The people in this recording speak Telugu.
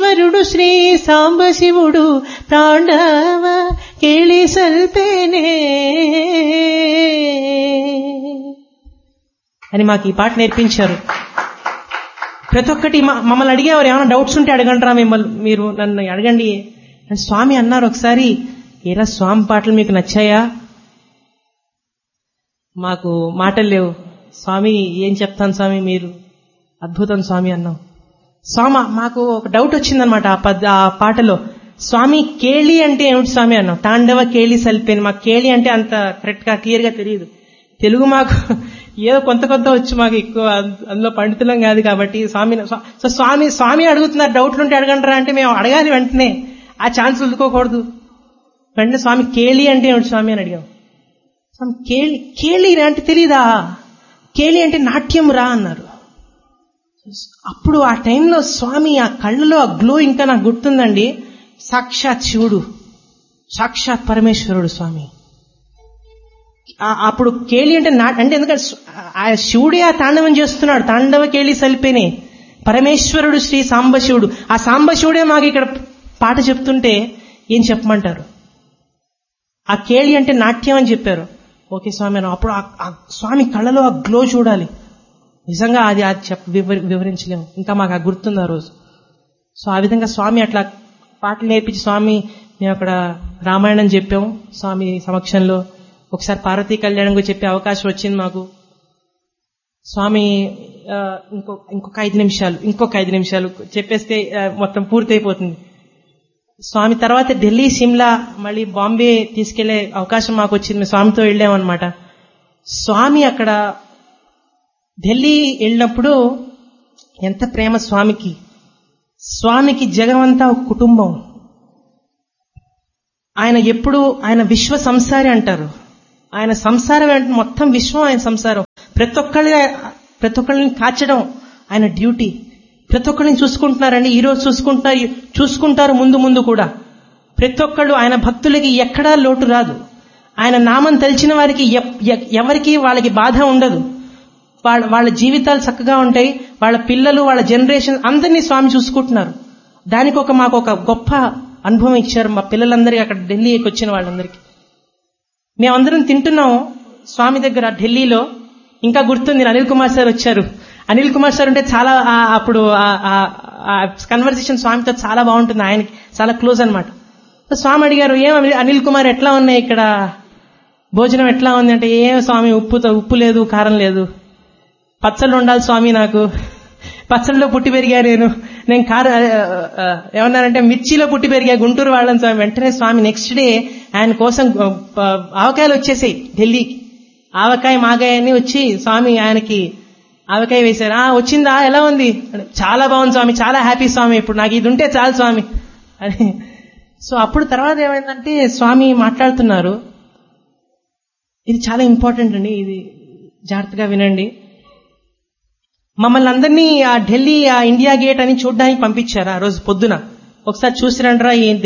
పరమేశ్వరుడు శ్రీ సాంబశివుడు ప్రాణవ కేళి సల్పేనే అని మాకు ఈ పాట నేర్పించారు ప్రతి ఒక్కటి మ- మమ్మల్ని అడిగేవారు ఏమైనా డౌట్స్ ఉంటే అడగంటారా మిమ్మల్ని మీరు నన్ను అడగండి అని స్వామి అన్నారు ఒకసారి ఏరా స్వామి పాటలు మీకు నచ్చాయా మాకు మాటలు లేవు స్వామి ఏం చెప్తాను స్వామి మీరు అద్భుతం స్వామి అన్నాం స్వామి మాకు ఒక డౌట్ వచ్చిందనమాట ఆ పద్ ఆ పాటలో స్వామి కేళి అంటే ఏమిటి స్వామి అన్నాం తాండవ కేళి సల్పేని మాకు కేళి అంటే అంత కరెక్ట్ గా క్లియర్ గా తెలియదు తెలుగు మాకు ఏదో కొంత కొంత వచ్చు మాకు ఎక్కువ అంద- అందులో పండితులం కాదు కాబట్టి స్వామి సో స్వామి స్వామి అడుగుతున్నారు డౌట్లు ఉంటే అడగంటారా అంటే మేము అడగాలి వెంటనే ఆ ఛాన్స్ వదులుకోకూడదు వెంటనే స్వామి కేళి అంటే ఏమిటి స్వామి అని అడిగాం స్వామి కేళి కేళి అంటే తెలీదా కేళి అంటే నాట్యం రా అన్నారు అప్పుడు ఆ టైంలో స్వామి ఆ కళ్ళలో ఆ గ్లో ఇంకా నాకు గుర్తుందండి సాక్షాత్ శివుడు సాక్షాత్ పరమేశ్వరుడు స్వామి ఆ- అప్పుడు కేళి అంటే నా అంటే ఎందుకంటే స్- ఆ శివుడే ఆ తాండవం చేస్తున్నాడు తాండవ కేళి సలిపేనే పరమేశ్వరుడు శ్రీ సాంబశివుడు ఆ సాంబశివుడే మాకు ఇక్కడ పాట చెప్తుంటే ఏం చెప్పమంటారు ఆ కేళి అంటే నాట్యం అని చెప్పారు ఓకే స్వామి అన్నాం. అప్పుడు ఆ- ఆ స్వామి కళ్ళలో ఆ గ్లో చూడాలి నిజంగా అది అది చెప్ప వివరి- వివరించలేము ఇంకా మాకు ఆ గుర్తుంది ఆ రోజు సో ఆ విధంగా స్వామి అట్లా పాటలు నేర్పించి స్వామి మేము అక్కడ రామాయణం చెప్పాము స్వామి సమక్షంలో ఒకసారి పార్వతీ కళ్యాణం కూడా చెప్పే అవకాశం వచ్చింది మాకు స్వామి ఆ, ఇంకో ఇంకొక ఐదు నిమిషాలు ఇంకొక ఐదు నిమిషాలు చెప్పేస్తే ఆ, మొత్తం పూర్తయిపోతుంది స్వామి తర్వాత ఢిల్లీ సిమ్లా మళ్ళీ బాంబే తీసుకెళ్లే అవకాశం మాకు వచ్చింది మేము స్వామితో వెళ్ళామన్నమాట స్వామి అక్కడ ఢిల్లీ వెళ్ళినప్పుడు ఎంత ప్రేమ స్వామికి స్వామికి జగమంతా ఒక కుటుంబం ఆయన ఎప్పుడు ఆయన విశ్వ సంసారి అంటారు ఆయన సంసారం అంటే మొత్తం విశ్వం ఆయన సంసారం ప్రతి ఒక్కళ్ళ ప్రతి ఒక్కళ్ళని కాచడం ఆయన డ్యూటీ ప్రతి ఒక్కళ్ళని చూసుకుంటున్నారండి ఈ రోజు చూసుకుంటున్నారు చూసుకుంటారు ముందు ముందు కూడా ప్రతి ఒక్కళ్ళు ఆయన భక్తులకి ఎక్కడా లోటు రాదు ఆయన నామం తెలిసిన వారికి ఎప్- ఎ- ఎవరికి వాళ్ళకి బాధ ఉండదు వాళ్ళ వాళ్ళ జీవితాలు చక్కగా ఉంటాయి వాళ్ళ పిల్లలు వాళ్ళ జనరేషన్ అందరినీ స్వామి చూసుకుంటున్నారు దానికి ఒక మాకు ఒక గొప్ప అనుభవం ఇచ్చారు మా పిల్లలందరికీ అక్కడ ఢిల్లీకి వచ్చిన వాళ్ళందరికీ మేమందరం తింటున్నాం స్వామి దగ్గర ఢిల్లీలో ఇంకా గుర్తుంది అనిల్ కుమార్ సార్ వచ్చారు అనిల్ కుమార్ సార్ అంటే చాలా ఆ- అప్పుడు కన్వర్సేషన్ స్వామితో చాలా బాగుంటుంది ఆయనకి చాలా క్లోజ్ అనమాట స్వామి అడిగారు ఏం అనిల్- అనిల్ కుమార్ ఎట్లా ఉన్నాయి ఇక్కడ భోజనం ఎట్లా ఉంది అంటే ఏం స్వామి ఉప్పుతో ఉప్పు లేదు కారం లేదు పచ్చళ్ళు ఉండాలి స్వామి నాకు పచ్చళ్ళలో పుట్టి పెరిగా నేను నేను కారు ఆ, ఆ, ఏమన్నారంటే మిర్చిలో పుట్టి పెరిగా గుంటూరు వాళ్ళని స్వామి వెంటనే స్వామి నెక్స్ట్ డే ఆయన కోసం ఆ, ఆ, ఆవకాయలు వచ్చేసాయి ఢిల్లీకి ఆవకాయ మాగాయ అని వచ్చి స్వామి ఆయనకి ఆవకాయ వేశారు ఆ వచ్చిందా ఎలా ఉంది అని, చాలా బాగుంది స్వామి చాలా హ్యాపీ స్వామి ఇప్పుడు నాకు ఇది ఉంటే చాలు స్వామి అని సో అప్పుడు తర్వాత ఏమైందంటే స్వామి మాట్లాడుతున్నారు ఇది చాలా ఇంపార్టెంట్ అండి ఇది జాగ్రత్తగా వినండి మమ్మల్ని అందరినీ ఆ ఢిల్లీ ఆ ఇండియా గేట్ అని చూడడానికి పంపించారు ఆ రోజు పొద్దున ఒకసారి చూసిరండ్రా ఈ